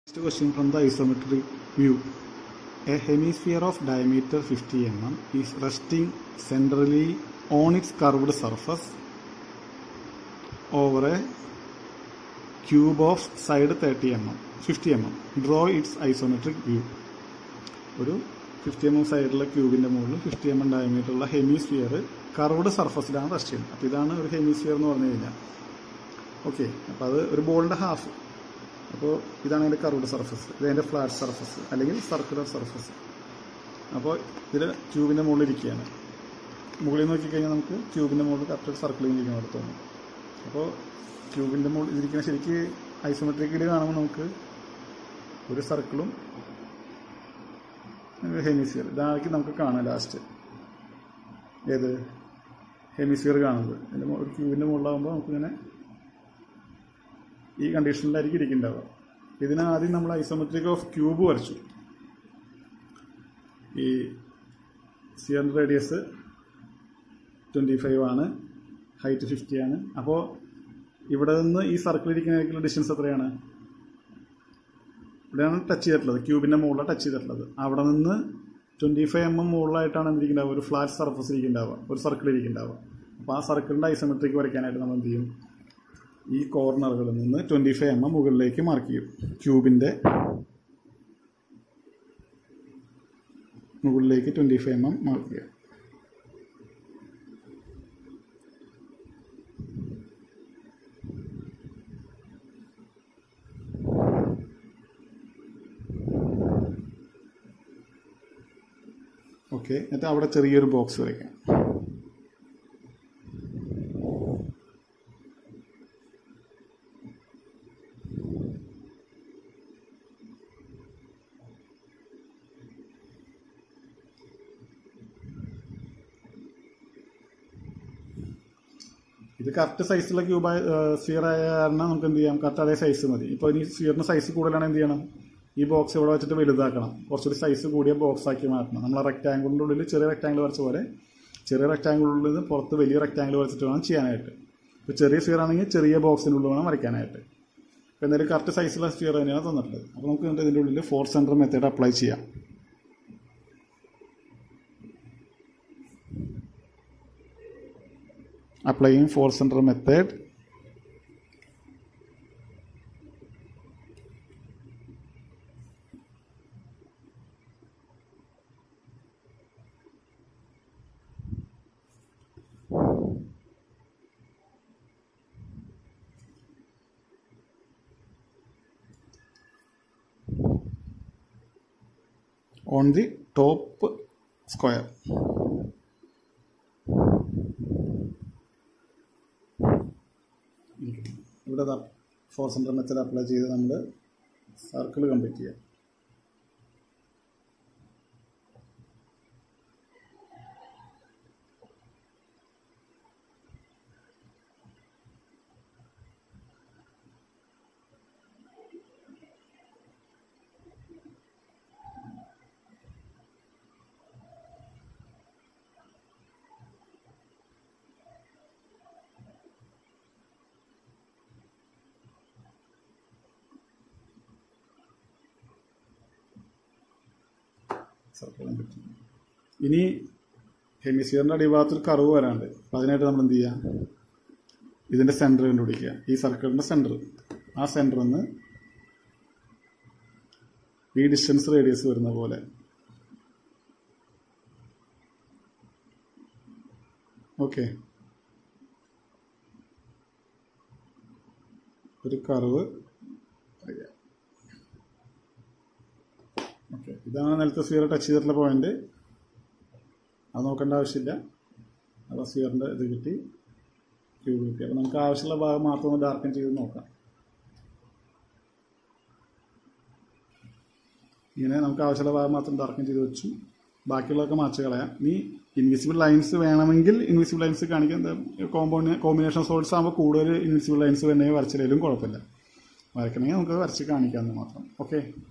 Next question from the isometric view. A hemisphere of diameter 50 mm is resting centrally on its curved surface over a cube of side 30 mm, 50 mm. Draw its isometric view. ഒരു fifty M M സൈഡിലുള്ള ക്യൂബിന്റെ മുകളിൽ fifty M M diameter ഉള്ള hemisphere curved സർഫസിലാണ് rest ചെയ്യുന്നത് അപ്പോൾ ഇതാണ് ഒരു ഹെമിസ്ഫിയർ എന്ന് പറഞ്ഞു കഴിഞ്ഞാൽ ഓക്കെ അപ്പോൾ അത് ഒരു ബോളിന്റെ ഹാഫ് അപ്പോൾ ഇതാണ് അതിൻ്റെ കർവ്ഡ് സർഫസ് ഇത് അതിൻ്റെ ഫ്ലാറ്റ് സർഫസ് അല്ലെങ്കിൽ സർക്കുലർ സർഫസ് അപ്പോൾ ഇതിൽ ക്യൂബിൻ്റെ മുകളിൽ ഇരിക്കുകയാണ് മുകളിൽ നോക്കിക്കഴിഞ്ഞാൽ നമുക്ക് ക്യൂബിൻ്റെ മുകളിൽ കറക്റ്റ് സർക്കിളിൽ ഇരിക്കുന്ന പോലെ തോന്നും അപ്പോൾ ക്യൂബിൻ്റെ മുകളിൽ ഇരിക്കുന്ന ശരിക്ക് ഐസോമെട്രിക്കലി കാണുമ്പോൾ നമുക്ക് ഒരു സർക്കിളും ഹെമിസ്ഫിയർ ഇതാണെങ്കിൽ നമുക്ക് കാണാം ലാസ്റ്റ് ഏത് ഹെമിസ്ഫിയർ കാണുന്നത് അതിൻ്റെ ഒരു ക്യൂബിൻ്റെ മുകളിലാകുമ്പോൾ നമുക്കിങ്ങനെ ഈ കണ്ടീഷനിലായിരിക്കും ഇരിക്കുന്നുണ്ടാവുക ഇതിന് ആദ്യം നമ്മൾ ഐസോമെട്രിക് ഓഫ് ക്യൂബ് വരച്ചു ഈ സിയർ റേഡിയസ് ട്വൻറ്റി ഫൈവ് ആണ് ഹൈറ്റ് ഫിഫ്റ്റി ആണ് അപ്പോൾ ഇവിടെ നിന്ന് ഈ സർക്കിൾ ഇരിക്കുന്നതിലേക്കുള്ള ഡിസ്റ്റൻസ് എത്രയാണ് ഇവിടെയാണ് ടച്ച് ചെയ്തിട്ടുള്ളത് ക്യൂബിൻ്റെ മുകളിലാണ് ടച്ച് ചെയ്തിട്ടുള്ളത് അവിടെ നിന്ന് ട്വൻറ്റി ഫൈവ് എം എം മുകളിലായിട്ടാണ് എന്തിരിക്കുന്നുണ്ടാവുക ഒരു ഫ്ലാറ്റ് സർഫസ് ഇരിക്കുന്നുണ്ടാവുക ഒരു സർക്കിൾ ഇരിക്കുന്നുണ്ടാവുക അപ്പോൾ ആ സർക്കിളിൻ്റെ ഐസോമെട്രിക് വരയ്ക്കാനായിട്ട് നമ്മൾ എന്ത് ചെയ്യും ഈ കോർണറുകളിൽ നിന്ന് ട്വൻറ്റി ഫൈവ് എം എം മുകളിലേക്ക് മാർക്ക് ചെയ്യും ക്യൂബിൻ്റെ മുകളിലേക്ക് twenty five M M mark ചെയ്യാം ഓക്കെ എന്നിട്ട് അവിടെ ചെറിയൊരു ബോക്സ് വരയ്ക്കാം ഇത് കറക്റ്റ് സൈസുള്ള ക്യൂബ് സ്ഫിയർ ആയ കാരണം നമുക്ക് എന്ത് ചെയ്യാം കറക്റ്റ് അതേ സൈസ് മതി ഇപ്പോൾ ഇനി സ്ഫിയറിന് സൈസ് കൂടുതലാണ് എന്ത് ചെയ്യണം ഈ ബോക്സ് ഇവിടെ വെച്ചിട്ട് വലുതാക്കണം കുറച്ചുകൂടി സൈസ് കൂടിയ ബോക്സ് ആക്കി മാറ്റണം നമ്മൾ റെക്റ്റാങ്കിളിൻ്റെ ഉള്ളിൽ ചെറിയ റെക്റ്റാങ്കിൾ വരച്ച പോലെ ചെറിയ റെക്റ്റാങ്കിളിനുള്ളിൽ നിന്ന് പുറത്ത് വലിയ റെക്റ്റാങ്കിൾ വരച്ചിട്ട് വേണം ചെയ്യാനായിട്ട് ഇപ്പോൾ ചെറിയ സ്ഫിയർ ആണെങ്കിൽ ചെറിയ ബോക്സിനുള്ളിൽ വേണം വരയ്ക്കാനായിട്ട് ഇപ്പോൾ എന്തായാലും കറക്റ്റ് സൈസുള്ള സ്ഫിയർ തന്നെയാണ് തന്നിട്ടുള്ളത് അപ്പോൾ നമുക്ക് എന്നിട്ട് ഇതിൻ്റെ ഉള്ളിൽ ഫോർ സെൻറ്റർ മെത്തേഡ് അപ്ലൈ ചെയ്യാം applying four center method on the top square ഇവിടെ ഫോർ സെൻറ്റർ മെത്തേഡ് അപ്ലൈ ചെയ്ത് നമ്മൾ സർക്കിൾ കംപ്ലീറ്റ് ചെയ്യാം സർക്കിളും പറ്റും ഇനി ഹെമിസ്ഫിയറിൻ്റെ അടിഭാഗത്ത് ഒരു കർവ് വരാണ്ട് അപ്പം അതിനായിട്ട് നമ്മൾ എന്ത് ചെയ്യുക ഇതിൻ്റെ സെൻറ്റർ കണ്ടുപിടിക്കുക ഈ സർക്കിളിൻ്റെ സെൻറ്റർ ആ സെൻറ്ററിൽ നിന്ന് ഈ ഡിസ്റ്റൻസ് റേഡിയസ് വരുന്ന പോലെ ഓക്കെ ഒരു കർവ് ഓക്കെ ഇതാണ് നിലത്തെ സ്ഫിയർ ടച്ച് ചെയ്തിട്ടുള്ള പോയിന്റ് അത് നോക്കേണ്ട ആവശ്യമില്ല അപ്പോൾ സ്ഫിയറിൻ്റെ ഇത് കിട്ടി ക്യൂബ് കിട്ടി അപ്പോൾ നമുക്ക് ആവശ്യമുള്ള ഭാഗം മാത്രം ഒന്ന് ഡാർക്കൻ ചെയ്ത് നോക്കാം ഇങ്ങനെ നമുക്ക് ആവശ്യമുള്ള ഭാഗം മാത്രം ഡാർക്കൻ ചെയ്ത് വെച്ചു ബാക്കിയുള്ളതൊക്കെ മാച്ച് കളയാം ഇനി ഇൻവിസിബിൾ ലൈൻസ് വേണമെങ്കിൽ ഇൻവിസിബിൾ ലൈൻസ് കാണിക്കാൻ കോമ്പോണി കോമ്പിനേഷൻ സോൾസ് ആകുമ്പോൾ കൂടുതൽ ഇൻവിസിബിൾ ലൈൻസ് വേണമെങ്കിൽ വരച്ചില്ലെങ്കിലും കുഴപ്പമില്ല വരയ്ക്കണമെങ്കിൽ നമുക്ക് വരച്ച് കാണിക്കാമെന്ന് മാത്രം ഓക്കെ